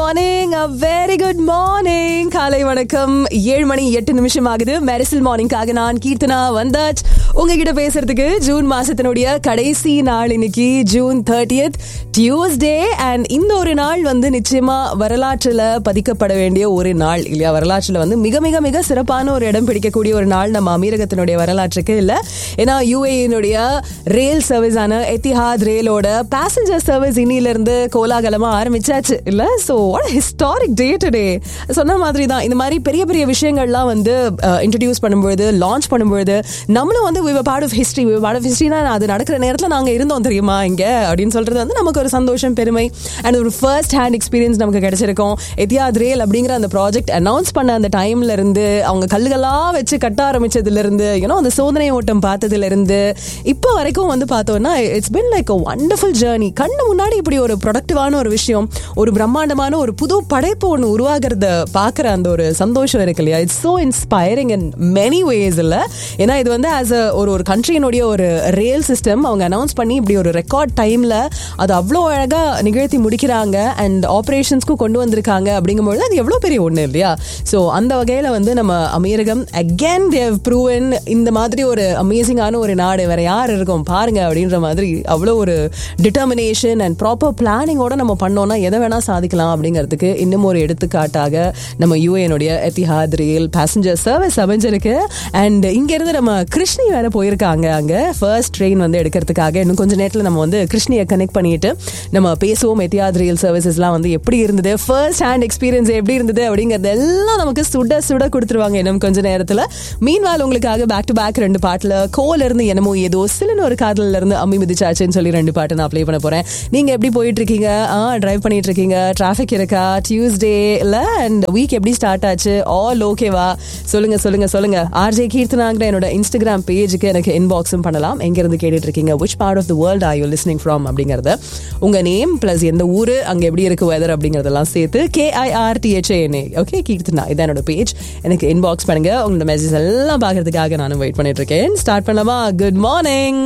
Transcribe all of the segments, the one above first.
morning a very good morning காலை வணக்கம் ஏழு மணி எட்டு நிமிஷம் ஆகுது மெரிசல் மார்னிங்காக நான் கீர்த்தனா வந்தாச் உங்ககிட்ட பேசுறதுக்கு ஜூன் மாசத்தினுடைய கடைசி நாள் இன்னைக்கு ஜூன் தேர்ட்டியத் டியூஸ்டே அண்ட் இந்த ஒரு நாள் வந்து நிச்சயமா வரலாற்றுல பதிக்கப்பட வேண்டிய ஒரு நாள் இல்லையா வரலாற்றுல வந்து மிக மிக மிக சிறப்பான ஒரு இடம் பிடிக்கக்கூடிய ஒரு நாள் நம்ம அமீரகத்தினுடைய வரலாற்றுக்கு இல்ல ஏன்னா யூஏனுடைய ரயில் சர்வீஸான எத்திஹாத் ரயிலோட பேசஞ்சர் சர்வீஸ் இன்னில இருந்து கோலாகலமா ஆரம்பிச்சாச்சு இல்ல so what historic day today சொன்ன மாதிரி தான் இந்த மாதிரி பெரிய பெரிய விஷயங்கள்லாம் வந்து இன்ட்ரடியூஸ் பண்ணும்பொழுது லான்ச் பண்ணும்பொழுது நம்மளும் வந்து we're part of history we're part of ஹிஸ்ட்ரினா அது நடக்கிற நேரத்தில் நாங்கள் இருந்தோம் தெரியுமா இங்க அப்படின்னு சொல்றது வந்து நமக்கு ஒரு சந்தோஷம் பெருமை அண்ட் ஒரு ஃபர்ஸ்ட் ஹேண்ட் எக்ஸ்பீரியன்ஸ் நமக்கு கிடைச்சிருக்கும் எத்தியாத் ரேல் அப்படிங்கிற அந்த ப்ராஜெக்ட் அனௌன்ஸ் பண்ண அந்த டைம்ல இருந்து அவங்க கல்லுகளா வச்சு கட்ட ஆரம்பிச்சதுல இருந்து யூனோ அந்த சோதனை ஓட்டம் பார்த்ததுல இருந்து இப்போ வரைக்கும் வந்து பார்த்தோம்னா it's been like a wonderful journey கண்ணு முன்னாடி இப்படி ஒரு ப்ரொடக்டிவான ஒரு விஷயம் ஒரு பிரம்மாண்டமான ஒரு புது படைப்பு ஒன்று உருவாகிறத பார்க்குற அந்த ஒரு சந்தோஷம் இருக்கு இல்லையா it's so inspiring in many ways இல்லை ஏன்னா இது வந்து ஆஸ் அ ஒரு ஒரு கண்ட்ரியினுடைய ஒரு ரேல் சிஸ்டம் அவங்க அனௌன்ஸ் பண்ணி இப்படி ஒரு ரெக்கார்ட் டைமில் அது அவ்வளோ அழகாக நிகழ்த்தி முடிக்கிறாங்க அண்ட் ஆப்ரேஷன்ஸ்க்கும் கொண்டு வந்திருக்காங்க அப்படிங்கும்போது அது எவ்வளோ பெரிய ஒன்று இல்லையா ஸோ அந்த வகையில் வந்து நம்ம அமீரகம் அகேன் தேவ் ப்ரூவன் இந்த மாதிரி ஒரு அமேசிங்கான ஒரு நாடு வேற யார் இருக்கும் பாருங்க அப்படின்ற மாதிரி அவ்வளோ ஒரு டிட்டர்மினேஷன் அண்ட் ப்ராப்பர் பிளானிங்கோட நம்ம பண்ணோம்னா எதை வேணா சாதிக்கலாம் அப்படிங்கிறதுக்கு இன்னும் ஒரு எடுத்துக்காட்டாக நம்ம யூஏனுடைய எத்திஹாத் ரயில் பேசஞ்சர் சர்வீஸ் அமைஞ்சிருக்கு அண்ட் இங்கேருந்து நம்ம கிருஷ்ணி வேற போயிருக்காங்க அங்கே ஃபர்ஸ்ட் ட்ரெயின் வந்து எடுக்கிறதுக்காக இன்னும் கொஞ்ச நேரத்தில் நம்ம வந்து கிருஷ்ணியை கனெக்ட் பண்ணிட்டு நம்ம பேசுவோம் எத்தியாத் ரயில் சர்வீசஸ்லாம் வந்து எப்படி இருந்தது ஃபர்ஸ்ட் ஹேண்ட் எக்ஸ்பீரியன்ஸ் எப்படி இருந்தது அப்படிங்கிறது எல்லாம் நமக்கு சுட சுட கொடுத்துருவாங்க இன்னும் கொஞ்ச நேரத்தில் மீன்வால் உங்களுக்காக பேக் டு பேக் ரெண்டு பாட்டில் கோல இருந்து என்னமோ ஏதோ சிலன்னு ஒரு காதலில் இருந்து அம்மி மிதிச்சாச்சுன்னு சொல்லி ரெண்டு பாட்டு நான் ப்ளே பண்ண போறேன் நீங்க எப்படி போயிட்டு இருக்கீங்க ஆ டிரைவ் பண்ணிட்டு இருக்கீங்க டிராஃபிக் இருக்கா டியூஸ்டே இல்ல அண்ட் வீக் எப்படி ஸ்டார்ட் ஆச்சு ஆல் ஓகேவா சொல்லுங்க சொல்லுங்க சொல்லுங்க ஆர்ஜே கீர்த்தனாங்கிற என்னோட இன்ஸ்டாகிராம் பேஜுக்கு எனக்கு இன்பாக்ஸும் பண்ணலாம் எங்க இருந்து கேட்டுட்டு இருக்கீங்க which part of the world are you listening from அப்படிங்கறத உங்க நேம் பிளஸ் எந்த ஊரு அங்க எப்படி இருக்கு வெதர் அப்படிங்கறதெல்லாம் சேர்த்து கேஐஆர் டிஹெச்ஏஎன்ஏ ஓகே கீர்த்தனா இதான் என்னோட பேஜ் எனக்கு இன்பாக்ஸ் பண்ணுங்க உங்களோட மெசேஜ் எல்லாம் பாக்குறதுக்காக நானும் வெயிட் பண்ணிட்டு இருக்கேன் ஸ்டார்ட் பண்ணலாமா good morning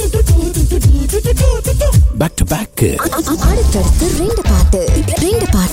back to back அடுத்தடுத்து ரெண்டு பாட்டு ரெண்டு பாட்டு